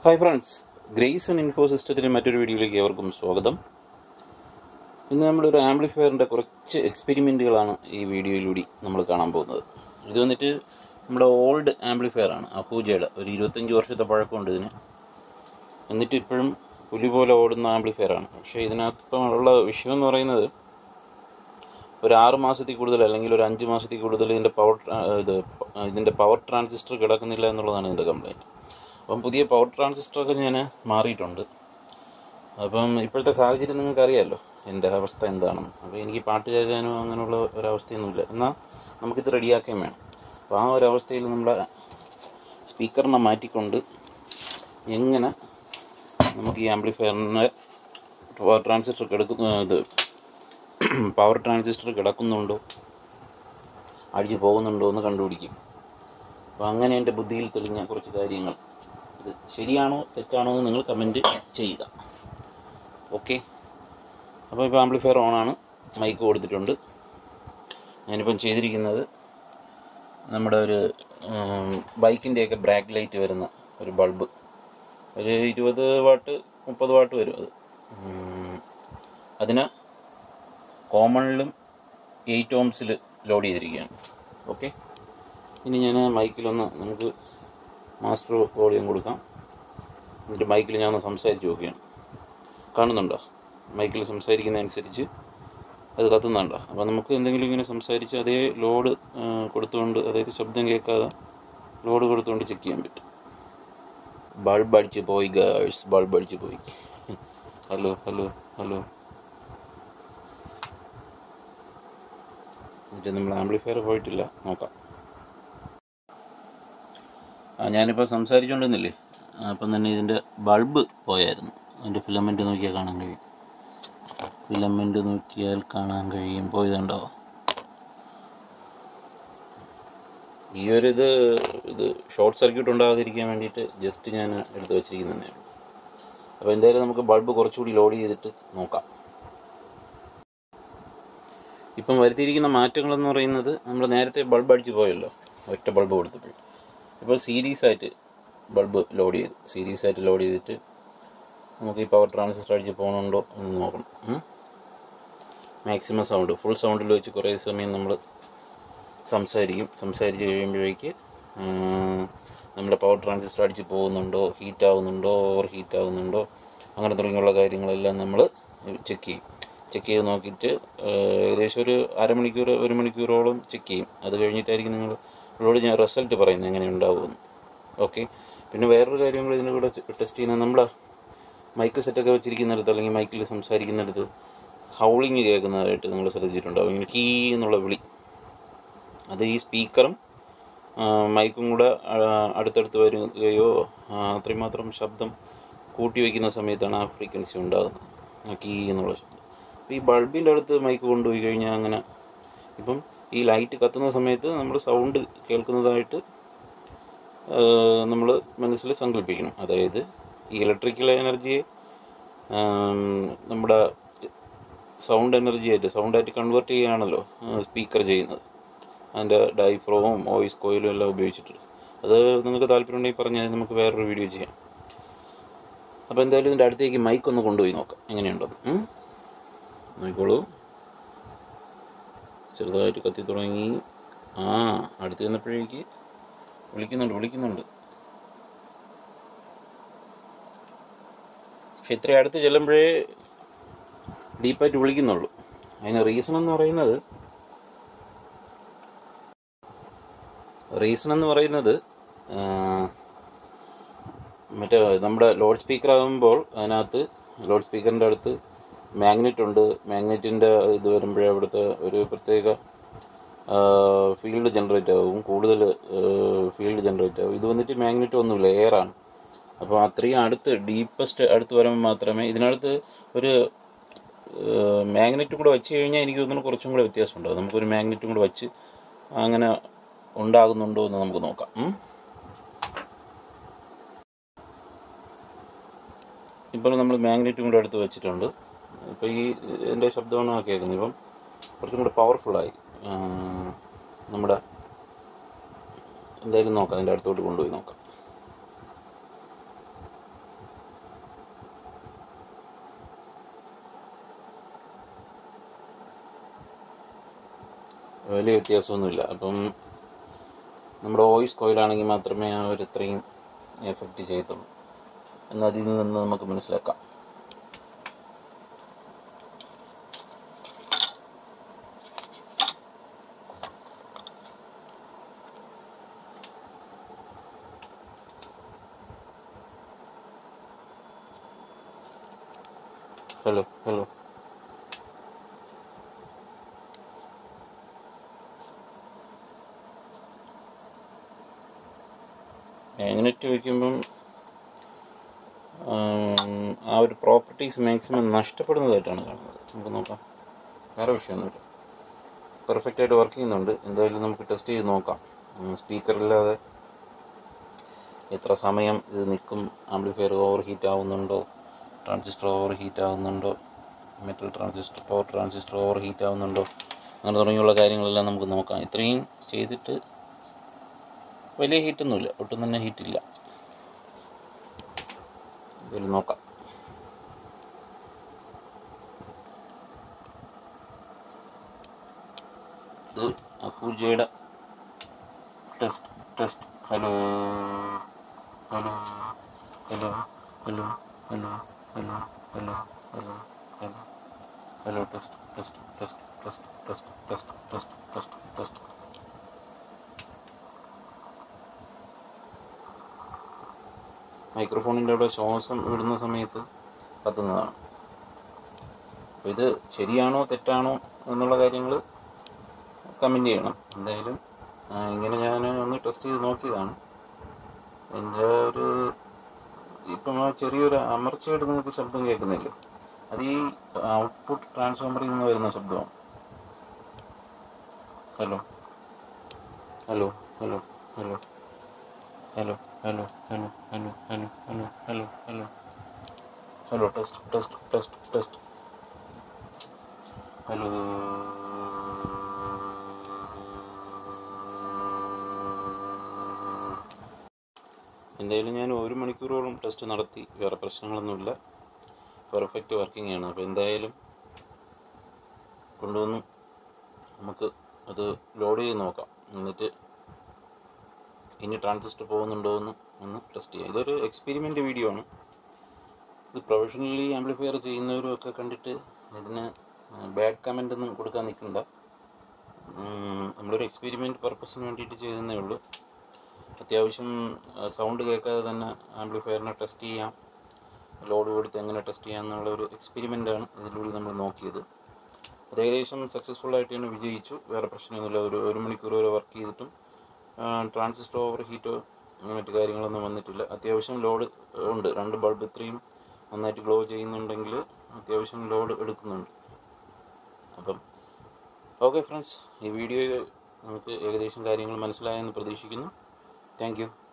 Hi friends Grace and info സിസ്റ്റത്തിൻ്റെ മറ്റൊരു വീഡിയോയിലേക്ക് ഏവർക്കും സ്വാഗതം ഇന്ന് നമ്മളൊരു ആംപ്ലിഫയറിൻ്റെ കുറച്ച് എക്സ്പെരിമെൻറ്റുകളാണ് ഈ വീഡിയോയിലൂടെ നമ്മൾ കാണാൻ പോകുന്നത് ഇത് വന്നിട്ട് നമ്മുടെ ഓൾഡ് ആംപ്ലിഫയർ ആണ് അഹൂജയുടെ ഒരു ഇരുപത്തഞ്ച് വർഷത്തെ പഴക്കമുണ്ട് ഇതിന് എന്നിട്ട് ഇപ്പോഴും പുലി പോലെ ഓടുന്ന ആംപ്ലിഫയർ ആണ് പക്ഷേ ഇതിനകത്തുള്ള വിഷയം എന്ന് പറയുന്നത് ഒരു ആറ് മാസത്തിൽ കൂടുതൽ അല്ലെങ്കിൽ ഒരു അഞ്ച് മാസത്തിൽ കൂടുതൽ ഇതിൻ്റെ പവർ ഇത് ഇതിൻ്റെ പവർ ട്രാൻസിസ്റ്റർ കിടക്കുന്നില്ല എന്നുള്ളതാണ് ഇതിൻ്റെ കംപ്ലൈൻറ്റ് അപ്പം പുതിയ പവർ ട്രാൻസിസ്റ്ററൊക്കെ ഞാൻ മാറിയിട്ടുണ്ട് അപ്പം ഇപ്പോഴത്തെ സാഹചര്യം നിങ്ങൾക്ക് അറിയാമല്ലോ എൻ്റെ അവസ്ഥ എന്താണെന്ന് അപ്പോൾ എനിക്ക് പാട്ട് കേൾക്കാനോ അങ്ങനെയുള്ള ഒരവസ്ഥയൊന്നുമില്ല എന്നാൽ നമുക്കിത് റെഡിയാക്കുകയും വേണം അപ്പോൾ ആ ഒരവസ്ഥയിൽ നമ്മുടെ സ്പീക്കറിനെ മാറ്റിക്കൊണ്ട് എങ്ങനെ നമുക്ക് ഈ ആംപ്ലിഫയറിൻ്റെ പവർ ട്രാൻസിസ്റ്റർ കിടക്കുന്ന ഇത് പവർ ട്രാൻസിസ്റ്റർ കിടക്കുന്നുണ്ടോ അടിച്ചു പോകുന്നുണ്ടോ എന്ന് കണ്ടുപിടിക്കും അപ്പോൾ അങ്ങനെ എൻ്റെ ബുദ്ധിയിൽ തെളിഞ്ഞ കുറച്ച് കാര്യങ്ങൾ ഇത് ശരിയാണോ തെറ്റാണോ എന്ന് നിങ്ങൾ കമൻറ്റ് ചെയ്യുക ഓക്കെ അപ്പോൾ ഇപ്പോൾ ആംപ്ലിഫയർ ഓണാണ് മൈക്ക് കൊടുത്തിട്ടുണ്ട് ഞാനിപ്പം ചെയ്തിരിക്കുന്നത് നമ്മുടെ ഒരു ബൈക്കിൻ്റെയൊക്കെ ബ്രാക്ക് ലൈറ്റ് വരുന്ന ഒരു ബൾബ് ഒരു ഇരുപത് വാട്ട് മുപ്പത് വാട്ട് വരും അത് ഉം, അതിന് കോമണിലും എയ്റ്റ് ഓംസിൽ ലോഡ് ചെയ്തിരിക്കുകയാണ് ഓക്കെ ഇനി ഞാൻ മൈക്കിലൊന്ന് നമുക്ക് മാസ്റ്റർ വോളിയം കൊടുക്കാം എന്നിട്ട് മൈക്കിൽ ഞാൻ ഒന്ന് സംസാരിച്ച് നോക്കുകയാണ് കാണുന്നുണ്ടോ മൈക്കിൽ സംസാരിക്കുന്നതനുസരിച്ച് അത് കത്തുന്നുണ്ടോ അപ്പോൾ നമുക്ക് എന്തെങ്കിലും ഇങ്ങനെ സംസാരിച്ച് അതേ ലോഡ് കൊടുത്തുകൊണ്ട് അതായത് ശബ്ദം കേൾക്കാതെ ലോഡ് കൊടുത്തുകൊണ്ട് ചെക്ക് ചെയ്യാൻ പറ്റും ബൾബ് അടിച്ച് പോയി ഗേൾസ് ബൾബ് അടിച്ച് പോയി ഹലോ ഹലോ ഹലോ എന്നിട്ട് നമ്മൾ ആംപ്ലിഫയർ പോയിട്ടില്ല നോക്കാം ആ ഞാനിപ്പോൾ സംസാരിച്ചുകൊണ്ടിരുന്നില്ലേ അപ്പം തന്നെ ഇതിൻ്റെ ബൾബ് പോയായിരുന്നു അതിൻ്റെ ഫിലമെൻറ്റ് നോക്കിയാൽ കാണാൻ കഴിയും ഫിലമെൻറ്റ് നോക്കിയാൽ കാണാൻ കഴിയും പോയതുണ്ടോ ഈ ഒരു ഇത് ഇത് ഷോർട്ട് സർക്യൂട്ട് ഉണ്ടാകാതിരിക്കാൻ വേണ്ടിയിട്ട് ജസ്റ്റ് ഞാൻ എടുത്ത് വെച്ചിരിക്കുന്നതേ ഉള്ളൂ അപ്പോൾ എന്തായാലും നമുക്ക് ബൾബ് കുറച്ചുകൂടി ലോഡ് ചെയ്തിട്ട് നോക്കാം ഇപ്പം വരുത്തിയിരിക്കുന്ന മാറ്റങ്ങളെന്ന് പറയുന്നത് നമ്മൾ നേരത്തെ ബൾബ് അടിച്ച് പോയല്ലോ ഒറ്റ ബൾബ് കൊടുത്തപ്പോൾ ഇപ്പോൾ സീരീസ് ആയിട്ട് ബൾബ് ലോഡ് ചെയ്തു സീരീസ് ആയിട്ട് ലോഡ് ചെയ്തിട്ട് നമുക്ക് ഈ പവർ ട്രാൻസിസ്റ്റർ അടിച്ച് പോകണുണ്ടോ എന്ന് നോക്കണം മാക്സിമം സൗണ്ട് ഫുൾ സൗണ്ടിൽ വെച്ച് കുറേ സമയം നമ്മൾ സംസാരിക്കും സംസാരിച്ച് കഴിയുമ്പോഴേക്ക് ഉം, നമ്മുടെ പവർ ട്രാൻസിസ്റ്റർ അടിച്ച് പോകുന്നുണ്ടോ ഹീറ്റ് ആവുന്നുണ്ടോ ഓവർ ഹീറ്റ് ആവുന്നുണ്ടോ അങ്ങനെ തുടങ്ങിയുള്ള കാര്യങ്ങളെല്ലാം നമ്മൾ ചെക്ക് ചെയ്യും ചെക്ക് ചെയ്ത് നോക്കിയിട്ട് ഏഹ്, ഏകദേശം ഒരു അരമണിക്കൂർ ഒരു മണിക്കൂറോളം ചെക്ക് ചെയ്യും അത് കഴിഞ്ഞിട്ടായിരിക്കും നിങ്ങളോട് ഞാൻ റിസൾട്ട് പറയുന്നത് എങ്ങനെ ഉണ്ടാവുമെന്ന് ഓക്കെ പിന്നെ വേറൊരു കാര്യം കൂടി ഇതിൻ്റെ കൂടെ ടെസ്റ്റ് ചെയ്യുന്നത് നമ്മുടെ മൈക്ക് സെറ്റൊക്കെ വെച്ചിരിക്കുന്നിടത്ത് അല്ലെങ്കിൽ മൈക്കിൽ സംസാരിക്കുന്നിടത്ത് ഹൗളിങ് കേൾക്കുന്നതായിട്ട് നിങ്ങൾ ശ്രദ്ധിച്ചിട്ടുണ്ടാവും ഇങ്ങനെ കീ എന്നുള്ള വിളി അത് ഈ സ്പീക്കറും മൈക്കും കൂടെ ആ, അടുത്തടുത്ത് വരികയോ ആ, അത്രയും ശബ്ദം കൂട്ടി വയ്ക്കുന്ന സമയത്താണ് ആ ഫ്രീക്വൻസി ഉണ്ടാകുന്നത് ആ കീ എന്നുള്ള ശബ്ദം അപ്പോൾ ഈ ബൾബിൻ്റെ അടുത്ത് മൈക്ക് കൊണ്ടുപോയി കഴിഞ്ഞാൽ അങ്ങനെ ഇപ്പം ഈ ലൈറ്റ് കത്തുന്ന സമയത്ത് നമ്മൾ സൗണ്ട് കേൾക്കുന്നതായിട്ട് നമ്മൾ മനസ്സിൽ സങ്കല്പിക്കണം അതായത് ഈ ഇലക്ട്രിക്കൽ എനർജിയെ ആം, നമ്മുടെ സൗണ്ട് എനർജി ആയിട്ട് സൗണ്ടായിട്ട് കൺവേർട്ട് ചെയ്യുകയാണല്ലോ സ്പീക്കർ ചെയ്യുന്നത് അതിൻ്റെ ഡൈഫ്രോവും വോയിസ് കോയിലും എല്ലാം ഉപയോഗിച്ചിട്ട് അത് നിങ്ങൾക്ക് താല്പര്യമുണ്ടെങ്കിൽ പറഞ്ഞാൽ നമുക്ക് വേറൊരു വീഡിയോ ചെയ്യാം അപ്പോൾ എന്തായാലും ഇതിൻ്റെ അടുത്തേക്ക് മൈക്ക് ഒന്ന് കൊണ്ടുപോയി നോക്കാം എങ്ങനെയുണ്ടെന്ന് ഉം? നോക്കിക്കോളൂ ചെറുതായിട്ട് കത്തി തുടങ്ങി ആ അടുത്ത് ചെന്നപ്പോഴേക്ക് വിളിക്കുന്നുണ്ട് വിളിക്കുന്നുണ്ട് പക്ഷെ ഇത്ര അടുത്ത് ചെല്ലുമ്പോഴേ ഡീപ്പായിട്ട് വിളിക്കുന്നുള്ളൂ അതിന് റീസൺ എന്ന് പറയുന്നത് റീസൺ എന്ന് പറയുന്നത് ആ, മറ്റേ നമ്മുടെ ലോഡ് സ്പീക്കർ ആകുമ്പോൾ അതിനകത്ത് ലോഡ് സ്പീക്കറിൻ്റെ അടുത്ത് മാഗ്നറ്റ് ഉണ്ട് മാഗ്നറ്റിൻ്റെ ഇത് വരുമ്പോഴേ അവിടുത്തെ ഒരു പ്രത്യേക ഫീൽഡ് ജനറേറ്റ് ആവും കൂടുതൽ ഫീൽഡ് ജനറേറ്റ് ആവും ഇത് വന്നിട്ട് മാഗ്നറ്റ് ഒന്നുമില്ല എയറാണ് അപ്പോൾ അത്രയും അടുത്ത് ഡീപ്പസ്റ്റ് അടുത്ത് വരുമ്പോൾ മാത്രമേ ഇതിനടുത്ത് ഒരു മാഗ്നറ്റ് കൂടെ വെച്ച് കഴിഞ്ഞാൽ എനിക്ക് തോന്നുന്നു കുറച്ചും കൂടെ വ്യത്യാസം ഉണ്ടാവും നമുക്കൊരു മാഗ്നറ്റും കൂടെ വെച്ച് അങ്ങനെ ഉണ്ടാകുന്നുണ്ടോ എന്ന് നമുക്ക് നോക്കാം ഉം. ഇപ്പോൾ നമ്മൾ മാഗ്നറ്റും കൂടെ എടുത്ത് വെച്ചിട്ടുണ്ട് ഇപ്പോൾ ഈ എൻ്റെ ശബ്ദമാണ് കേൾക്കുന്നത് ഇപ്പം കുറച്ചും കൂടെ പവർഫുള്ളായി നമ്മുടെ എന്തായാലും നോക്കാം അതിൻ്റെ അടുത്തോട്ട് കൊണ്ടുപോയി നോക്കാം വലിയ വ്യത്യാസമൊന്നുമില്ല അപ്പം നമ്മുടെ വോയിസ് കോയിലാണെങ്കിൽ മാത്രമേ ആ ഒരു ഇത്രയും എഫക്റ്റ് ചെയ്യത്തുള്ളൂ എന്ന് അതിൽ നിന്ന് നമുക്ക് മനസ്സിലാക്കാം ഹലോ ഹലോ മാഗ്നറ്റ് വയ്ക്കുമ്പം ആ ഒരു പ്രോപ്പർട്ടീസ് മാക്സിമം നഷ്ടപ്പെടുന്നതായിട്ടാണ് കാണുന്നത് നമുക്ക് നോക്കാം വേറെ വിഷയമൊന്നുമില്ല പെർഫെക്റ്റ് ആയിട്ട് വർക്ക് ചെയ്യുന്നുണ്ട് എന്തായാലും നമുക്ക് ടെസ്റ്റ് ചെയ്ത് നോക്കാം സ്പീക്കറില്ലാതെ എത്ര സമയം ഇത് നിൽക്കും ആംപ്ലിഫയർ ഓവർ ഹീറ്റ് ആവുന്നുണ്ടോ ട്രാൻസിസ്റ്റർ ഓവർ ഹീറ്റ് ആവുന്നുണ്ടോ metal transistor power transistor overheat ആവുന്നുണ്ടോ അങ്ങനെ തുടങ്ങിയുള്ള കാര്യങ്ങളെല്ലാം നമുക്ക് നോക്കാം ഇത്രയും ചെയ്തിട്ട് വലിയ ഹീറ്റൊന്നുമില്ല ഒട്ടും തന്നെ ഹീറ്റില്ല ഇതിൽ നോക്കാം ഇത് അപ്പൂജയുടെ test test hello hello hello hello hello hello hello hello hello hello test test test test test test test test test മൈക്രോഫോണിൻ്റെ അവിടെ ശ്വാസം വിടുന്ന സമയത്ത് കത്തുന്നതാണ് അപ്പോൾ ഇത് ശരിയാണോ തെറ്റാണോ എന്നുള്ള കാര്യങ്ങൾ കമൻറ്റ് ചെയ്യണം എന്തായാലും ആ, ഇങ്ങനെ ഞാൻ ഒന്ന് ടെസ്റ്റ് ചെയ്ത് നോക്കിയതാണ് എൻ്റെ ഒരു ഇപ്പം ആ ചെറിയൊരു അമർച്ചയായിട്ട് നിങ്ങൾക്ക് ശബ്ദം കേൾക്കുന്നില്ലോ അത് ഈ ഔട്ട്പുട്ട് ട്രാൻസ്ഫോമറിൽ നിന്ന് വരുന്ന ശബ്ദമാണ് hello hello hello hello hello hello hello hello hello hello hello hello hello test test test test hello എന്തായാലും ഞാൻ ഒരു മണിക്കൂറോളം ടെസ്റ്റ് നടത്തി വേറെ പ്രശ്നങ്ങളൊന്നുമില്ല പെർഫെക്റ്റ് വർക്കിംഗ് ആണ് അപ്പോൾ എന്തായാലും കൊണ്ടുവന്ന് നമുക്ക് അത് ലോഡ് ചെയ്ത് നോക്കാം എന്നിട്ട് ഇനി ട്രാൻസിസ്റ്റർ പോകുന്നുണ്ടോ എന്ന് ഒന്ന് ടെസ്റ്റ് ചെയ്യാം ഇതൊരു എക്സ്പെരിമെൻ്റ് വീഡിയോ ആണ് ഇത് പ്രൊഫഷണലി ആംപ്ലിഫയർ ചെയ്യുന്നവരും ഒക്കെ കണ്ടിട്ട് ഇതിന് ബാഡ് കമൻ്റ് ഒന്നും കൊടുക്കാൻ നിൽക്കണ്ട ഉം, നമ്മളൊരു എക്സ്പെരിമെൻ്റ് പർപ്പസിന് വേണ്ടിയിട്ട് ചെയ്യുന്നേ ഉള്ളൂ അത്യാവശ്യം സൗണ്ട് കേൾക്കാതെ തന്നെ ആംപ്ലിഫയറിനെ ടെസ്റ്റ് ചെയ്യാം ലോഡ് കൊടുത്ത് എങ്ങനെ ടെസ്റ്റ് ചെയ്യാം എന്നുള്ള ഒരു എക്സ്പെരിമെൻ്റാണ് ഇതിലൂടെ നമ്മൾ നോക്കിയത് അത് ഏകദേശം സക്സസ്ഫുൾ ആയിട്ട് തന്നെ വിജയിച്ചു വേറെ പ്രശ്നമൊന്നുമില്ല ഒരു ഒരു മണിക്കൂർ വരെ വർക്ക് ചെയ്തിട്ടും ട്രാൻസിസ്റ്റർ ഓവർ ഹീറ്റോ മറ്റു കാര്യങ്ങളൊന്നും വന്നിട്ടില്ല അത്യാവശ്യം ലോഡ് ഉണ്ട് രണ്ട് ബൾബ് ഇത്രയും നന്നായിട്ട് ഗ്ലോ ചെയ്യുന്നുണ്ടെങ്കിൽ അത്യാവശ്യം ലോഡ് എടുക്കുന്നുണ്ട് അപ്പം ഓക്കെ ഫ്രണ്ട്സ് ഈ വീഡിയോ നമുക്ക് ഏകദേശം കാര്യങ്ങൾ മനസ്സിലായെന്ന് പ്രതീക്ഷിക്കുന്നു താങ്ക് യു